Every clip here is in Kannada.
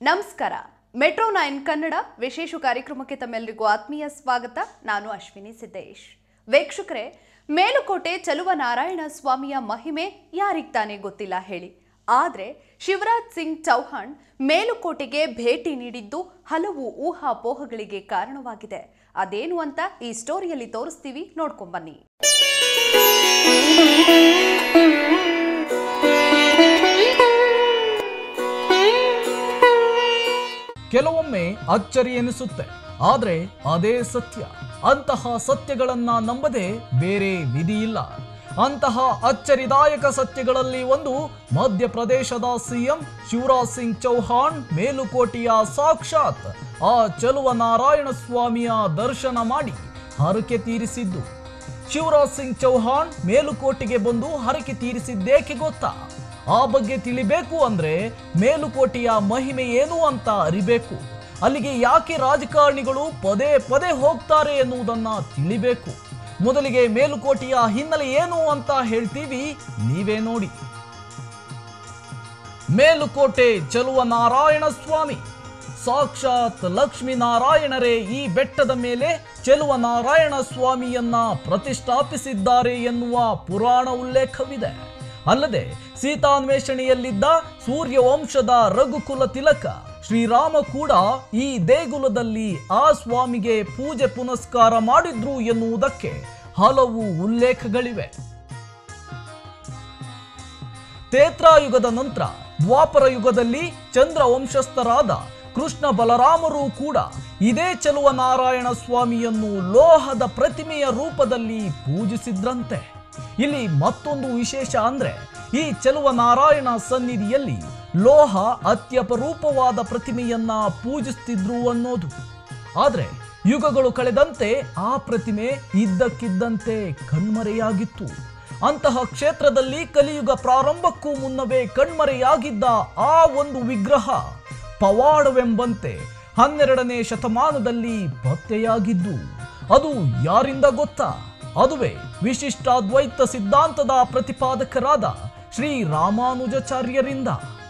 ನಮಸ್ಕಾರ ಮೆಟ್ರೋ ನೈನ್ ಕನ್ನಡ ವಿಶೇಷ ಕಾರ್ಯಕ್ರಮಕ್ಕೆ ತಮ್ಮೆಲ್ಲರಿಗೂ ಆತ್ಮೀಯ ಸ್ವಾಗತ ನಾನು ಅಶ್ವಿನಿ ಸಿದ್ದೇಶ್ ವೀಕ್ಷಕರೇ ಮೇಲುಕೋಟೆ ಚಲುವ ನಾರಾಯಣ ಸ್ವಾಮಿಯ ಮಹಿಮೆ ಯಾರಿಗ್ ತಾನೇ ಗೊತ್ತಿಲ್ಲ ಹೇಳಿ ಆದರೆ ಶಿವರಾಜ್ ಸಿಂಗ್ ಚೌಹಾಣ್ ಮೇಲುಕೋಟೆಗೆ ಭೇಟಿ ನೀಡಿದ್ದು ಹಲವು ಊಹಾಪೋಹಗಳಿಗೆ ಕಾರಣವಾಗಿದೆ ಅದೇನು ಅಂತ ಈ ಸ್ಟೋರಿಯಲ್ಲಿ ತೋರಿಸ್ತೀವಿ ನೋಡ್ಕೊಂಬನ್ನಿ ಕೆಲವೊಮ್ಮೆ ಅಚ್ಚರಿ ಎನಿಸುತ್ತೆ ಆದ್ರೆ ಅದೇ ಸತ್ಯ ಅಂತಹ ಸತ್ಯಗಳನ್ನ ನಂಬದೆ ಬೇರೆ ವಿಧಿ ಇಲ್ಲ ಅಂತಹ ಅಚ್ಚರಿದಾಯಕ ಸತ್ಯಗಳಲ್ಲಿ ಒಂದು ಮಧ್ಯಪ್ರದೇಶದ ಸಿಎಂ ಶಿವರಾಜ್ ಸಿಂಗ್ ಚೌಹಾಣ್ ಮೇಲುಕೋಟೆಯ ಸಾಕ್ಷಾತ್ ಆ ಚಲುವ ನಾರಾಯಣ ಸ್ವಾಮಿಯ ದರ್ಶನ ಮಾಡಿ ಹರಕೆ ತೀರಿಸಿದ್ದು ಶಿವರಾಜ್ ಸಿಂಗ್ ಚೌಹಾಣ್ ಮೇಲುಕೋಟೆಗೆ ಬಂದು ಹರಕೆ ತೀರಿಸಿದ್ದೇಕೆ ಗೊತ್ತಾ ಆ ಬಗ್ಗೆ ತಿಳಿಬೇಕು ಅಂದ್ರೆ ಮೇಲುಕೋಟೆಯ ಮಹಿಮೆ ಏನು ಅಂತ ಅರಿಬೇಕು ಅಲ್ಲಿಗೆ ಯಾಕೆ ರಾಜಕಾರಣಿಗಳು ಪದೇ ಪದೇ ಹೋಗ್ತಾರೆ ಎನ್ನುವುದನ್ನ ತಿಳಿಬೇಕು ಮೊದಲಿಗೆ ಮೇಲುಕೋಟೆಯ ಹಿನ್ನೆಲೆ ಏನು ಅಂತ ಹೇಳ್ತೀವಿ ನೀವೇ ನೋಡಿ ಮೇಲುಕೋಟೆ ಚಲುವ ನಾರಾಯಣ ಸ್ವಾಮಿ ಸಾಕ್ಷಾತ್ ಲಕ್ಷ್ಮೀನಾರಾಯಣರೇ ಈ ಬೆಟ್ಟದ ಮೇಲೆ ಚೆಲುವ ನಾರಾಯಣ ಸ್ವಾಮಿಯನ್ನ ಪ್ರತಿಷ್ಠಾಪಿಸಿದ್ದಾರೆ ಎನ್ನುವ ಪುರಾಣ ಉಲ್ಲೇಖವಿದೆ ಅಲ್ಲದೆ ಸೀತಾನ್ವೇಷಣೆಯಲ್ಲಿದ್ದ ಸೂರ್ಯವಂಶದ ರಘುಕುಲ ತಿಲಕ ಶ್ರೀರಾಮ ಕೂಡ ಈ ದೇಗುಲದಲ್ಲಿ ಆ ಸ್ವಾಮಿಗೆ ಪೂಜೆ ಪುನಸ್ಕಾರ ಮಾಡಿದ್ರು ಎನ್ನುವುದಕ್ಕೆ ಹಲವು ಉಲ್ಲೇಖಗಳಿವೆ ತೇತ್ರಾಯುಗದ ನಂತರ ದ್ವಾಪರ ಯುಗದಲ್ಲಿ ಚಂದ್ರ ವಂಶಸ್ಥರಾದ ಕೃಷ್ಣ ಬಲರಾಮರು ಕೂಡ ಇದೇ ಚಲುವ ನಾರಾಯಣ ಸ್ವಾಮಿಯನ್ನು ಲೋಹದ ಪ್ರತಿಮೆಯ ರೂಪದಲ್ಲಿ ಪೂಜಿಸಿದ್ರಂತೆ ಇಲ್ಲಿ ಮತ್ತೊಂದು ವಿಶೇಷ ಅಂದ್ರೆ ಈ ಚಲುವ ನಾರಾಯಣ ಸನ್ನಿಧಿಯಲ್ಲಿ ಲೋಹ ಅತ್ಯಪರೂಪವಾದ ಪ್ರತಿಮೆಯನ್ನ ಪೂಜಿಸ್ತಿದ್ರು ಅನ್ನೋದು ಆದ್ರೆ ಯುಗಗಳು ಕಳೆದಂತೆ ಆ ಪ್ರತಿಮೆ ಇದ್ದಕ್ಕಿದ್ದಂತೆ ಕಣ್ಮರೆಯಾಗಿತ್ತು ಅಂತಹ ಕ್ಷೇತ್ರದಲ್ಲಿ ಕಲಿಯುಗ ಪ್ರಾರಂಭಕ್ಕೂ ಮುನ್ನವೇ ಕಣ್ಮರೆಯಾಗಿದ್ದ ಆ ಒಂದು ವಿಗ್ರಹ ಪವಾಡವೆಂಬಂತೆ ಹನ್ನೆರಡನೇ ಶತಮಾನದಲ್ಲಿ ಪತ್ತೆಯಾಗಿದ್ದು ಅದು ಯಾರಿಂದ ಗೊತ್ತಾ ಅದುವೇ ವಿಶಿಷ್ಟಾದ್ವೈತ ಸಿದ್ಧಾಂತದ ಪ್ರತಿಪಾದಕರಾದ ಶ್ರೀ ರಾಮಾನುಜಾಚಾರ್ಯರಿಂದ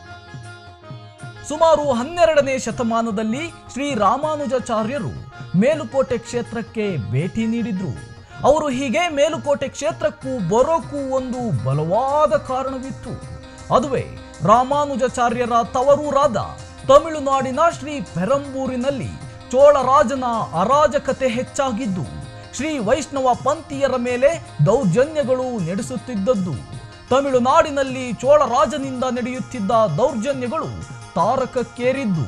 ಸುಮಾರು ಹನ್ನೆರಡನೇ ಶತಮಾನದಲ್ಲಿ ಶ್ರೀ ರಾಮಾನುಜಾಚಾರ್ಯರು ಮೇಲುಕೋಟೆ ಕ್ಷೇತ್ರಕ್ಕೆ ಭೇಟಿ ನೀಡಿದ್ರು ಅವರು ಹೀಗೆ ಮೇಲುಕೋಟೆ ಕ್ಷೇತ್ರಕ್ಕೂ ಬರೋಕ್ಕೂ ಒಂದು ಬಲವಾದ ಕಾರಣವಿತ್ತು ಅದುವೇ ರಾಮಾನುಜಾಚಾರ್ಯರ ತವರೂರಾದ ತಮಿಳುನಾಡಿನ ಶ್ರೀ ಪೆರಂಬೂರಿನಲ್ಲಿ ಚೋಳರಾಜನ ಅರಾಜಕತೆ ಹೆಚ್ಚಾಗಿದ್ದು ಶ್ರೀ ವೈಷ್ಣವ ಪಂಥೀಯರ ಮೇಲೆ ದೌರ್ಜನ್ಯಗಳು ನಡೆಸುತ್ತಿದ್ದದ್ದು ತಮಿಳುನಾಡಿನಲ್ಲಿ ಚೋಳರಾಜನಿಂದ ನಡೆಯುತ್ತಿದ್ದ ದೌರ್ಜನ್ಯಗಳು ತಾರಕಕ್ಕೇರಿದ್ದು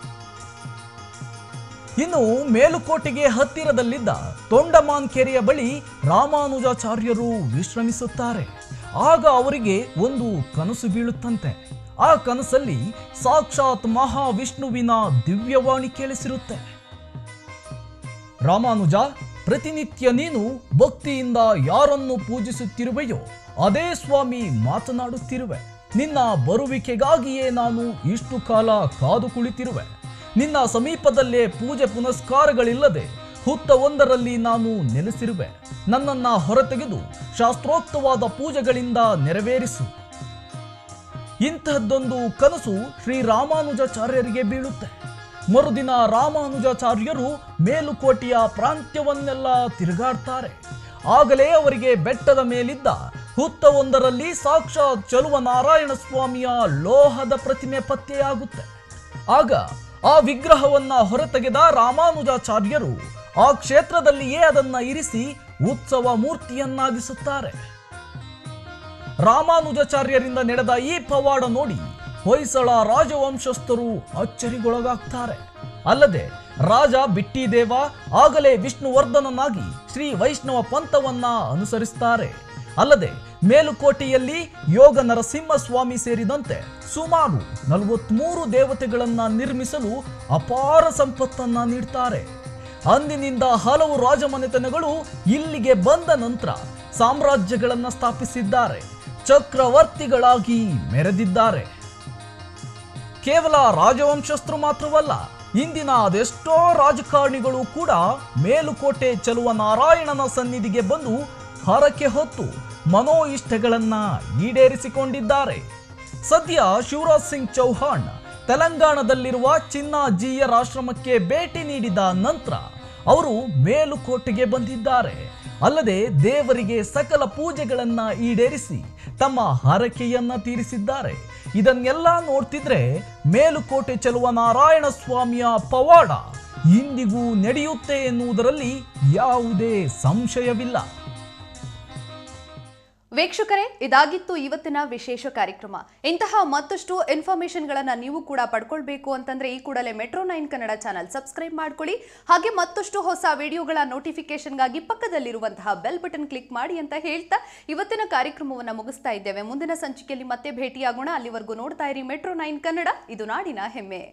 ಇನ್ನು ಮೇಲುಕೋಟೆಗೆ ಹತ್ತಿರದಲ್ಲಿದ್ದ ತೊಂಡಮಾನ್ ಕೆರೆಯ ಬಳಿ ರಾಮಾನುಜಾಚಾರ್ಯರು ವಿಶ್ರಮಿಸುತ್ತಾರೆ ಆಗ ಅವರಿಗೆ ಒಂದು ಕನಸು ಬೀಳುತ್ತಂತೆ ಆ ಕನಸಲ್ಲಿ ಸಾಕ್ಷಾತ್ ಮಹಾವಿಷ್ಣುವಿನ ದಿವ್ಯವಾಣಿ ಕೇಳಿಸಿರುತ್ತೆ ರಾಮಾನುಜ ಪ್ರತಿನಿತ್ಯ ನೀನು ಭಕ್ತಿಯಿಂದ ಯಾರನ್ನು ಪೂಜಿಸುತ್ತಿರುವೆಯೋ ಅದೇ ಸ್ವಾಮಿ ಮಾತನಾಡುತ್ತಿರುವೆ ನಿನ್ನ ಬರುವಿಕೆಗಾಗಿಯೇ ನಾನು ಇಷ್ಟು ಕಾಲ ಕಾದು ಕುಳಿತಿರುವೆ ನಿನ್ನ ಸಮೀಪದಲ್ಲೇ ಪೂಜೆ ಪುನಸ್ಕಾರಗಳಿಲ್ಲದೆ ಹುತ್ತ ಒಂದರಲ್ಲಿ ನಾನು ನೆಲೆಸಿರುವೆ ನನ್ನನ್ನ ಹೊರತೆಗೆದು ಶಾಸ್ತ್ರೋಕ್ತವಾದ ಪೂಜೆಗಳಿಂದ ನೆರವೇರಿಸು ಇಂತಹದ್ದೊಂದು ಕನಸು ಶ್ರೀ ರಾಮಾನುಜಾಚಾರ್ಯರಿಗೆ ಬೀಳುತ್ತೆ ಮರುದಿನ ರಾಮಾನುಜಾಚಾರ್ಯರು ಮೇಲುಕೋಟೆಯ ಪ್ರಾಂತ್ಯವನ್ನೆಲ್ಲ ತಿರುಗಾಡ್ತಾರೆ ಆಗಲೇ ಅವರಿಗೆ ಬೆಟ್ಟದ ಮೇಲಿದ್ದ ಹುತ್ತವೊಂದರಲ್ಲಿ ಸಾಕ್ಷಾತ್ ಚಲುವ ನಾರಾಯಣ ಸ್ವಾಮಿಯ ಲೋಹದ ಪ್ರತಿಮೆ ಪತ್ತೆಯಾಗುತ್ತೆ ಆಗ ಆ ವಿಗ್ರಹವನ್ನ ಹೊರತೆಗೆದ ರಾಮಾನುಜಾಚಾರ್ಯರು ಆ ಕ್ಷೇತ್ರದಲ್ಲಿಯೇ ಅದನ್ನ ಇರಿಸಿ ಉತ್ಸವ ಮೂರ್ತಿಯನ್ನಾಗಿಸುತ್ತಾರೆ ರಾಮಾನುಜಾಚಾರ್ಯರಿಂದ ನಡೆದ ಈ ಪವಾಡ ನೋಡಿ ಹೊಯ್ಸಳ ರಾಜವಂಶಸ್ಥರು ಅಚ್ಚರಿಗೊಳಗಾಗ್ತಾರೆ ಅಲ್ಲದೆ ರಾಜ ಬಿಟ್ಟಿದೇವ ಆಗಲೇ ವಿಷ್ಣುವರ್ಧನನಾಗಿ ಶ್ರೀ ವೈಷ್ಣವ ಪಂಥವನ್ನ ಅನುಸರಿಸ್ತಾರೆ ಅಲ್ಲದೆ ಮೇಲುಕೋಟೆಯಲ್ಲಿ ಯೋಗ ನರಸಿಂಹ ಸ್ವಾಮಿ ಸೇರಿದಂತೆ ಸುಮಾರು ನಲವತ್ಮೂರು ದೇವತೆಗಳನ್ನ ನಿರ್ಮಿಸಲು ಅಪಾರ ಸಂಪತ್ತನ್ನ ನೀಡ್ತಾರೆ ಅಂದಿನಿಂದ ಹಲವು ರಾಜಮನೆತನಗಳು ಇಲ್ಲಿಗೆ ಬಂದ ನಂತರ ಸಾಮ್ರಾಜ್ಯಗಳನ್ನ ಸ್ಥಾಪಿಸಿದ್ದಾರೆ ಚಕ್ರವರ್ತಿಗಳಾಗಿ ಮೆರೆದಿದ್ದಾರೆ ಕೇವಲ ರಾಜವಂಶಸ್ಥರು ಮಾತ್ರವಲ್ಲ ಇಂದಿನ ಅದೆಷ್ಟೋ ರಾಜಕಾರಣಿಗಳು ಕೂಡ ಮೇಲುಕೋಟೆ ಚಲುವ ನಾರಾಯಣನ ಸನ್ನಿಧಿಗೆ ಬಂದು ಹರಕೆ ಹೊತ್ತು ಮನೋಇಷ್ಟಗಳನ್ನ ಈಡೇರಿಸಿಕೊಂಡಿದ್ದಾರೆ ಸದ್ಯ ಶಿವರಾಜ್ ಸಿಂಗ್ ಚೌಹಾಣ್ ತೆಲಂಗಾಣದಲ್ಲಿರುವ ಚಿನ್ನಾಜಿಯರ ಆಶ್ರಮಕ್ಕೆ ಭೇಟಿ ನೀಡಿದ ನಂತರ ಅವರು ಮೇಲುಕೋಟೆಗೆ ಬಂದಿದ್ದಾರೆ ಅಲ್ಲದೆ ದೇವರಿಗೆ ಸಕಲ ಪೂಜೆಗಳನ್ನ ಈಡೇರಿಸಿ ತಮ್ಮ ಹರಕೆಯನ್ನ ತೀರಿಸಿದ್ದಾರೆ ಇದನ್ನೆಲ್ಲ ನೋಡ್ತಿದ್ರೆ ಮೇಲುಕೋಟೆ ಚೆಲುವ ನಾರಾಯಣ ಸ್ವಾಮಿಯ ಪವಾಡ ಇಂದಿಗೂ ನಡೆಯುತ್ತೆ ಎನ್ನುವುದರಲ್ಲಿ ಯಾವುದೇ ಸಂಶಯವಿಲ್ಲ ವೀಕ್ಷಕರೇ ಇದಾಗಿತ್ತು ಇವತ್ತಿನ ವಿಶೇಷ ಕಾರ್ಯಕ್ರಮ ಇಂತಹ ಮತ್ತಷ್ಟು ಇನ್ಫಾರ್ಮೇಶನ್ಗಳನ್ನು ನೀವು ಕೂಡ ಪಡ್ಕೊಳ್ಬೇಕು ಅಂತಂದ್ರೆ ಈ ಕೂಡಲೇ metro nine Kannada channel subscribe ಮಾಡ್ಕೊಳ್ಳಿ ಹಾಗೆ ಮತ್ತಷ್ಟು ಹೊಸ ವಿಡಿಯೋಗಳ ನೋಟಿಫಿಕೇಶನ್ಗಾಗಿ ಪಕ್ಕದಲ್ಲಿರುವಂತಹ ಬೆಲ್ ಬಟನ್ ಕ್ಲಿಕ್ ಮಾಡಿ ಅಂತ ಹೇಳ್ತಾ ಇವತ್ತಿನ ಕಾರ್ಯಕ್ರಮವನ್ನು ಮುಗಿಸ್ತಾ ಇದ್ದೇವೆ ಮುಂದಿನ ಸಂಚಿಕೆಯಲ್ಲಿ ಮತ್ತೆ ಭೇಟಿಯಾಗೋಣ ಅಲ್ಲಿವರೆಗೂ ನೋಡ್ತಾ ಇರಿ ಮೆಟ್ರೋ ನೈನ್ ಕನ್ನಡ ಇದು ನಾಡಿನ ಹೆಮ್ಮೆ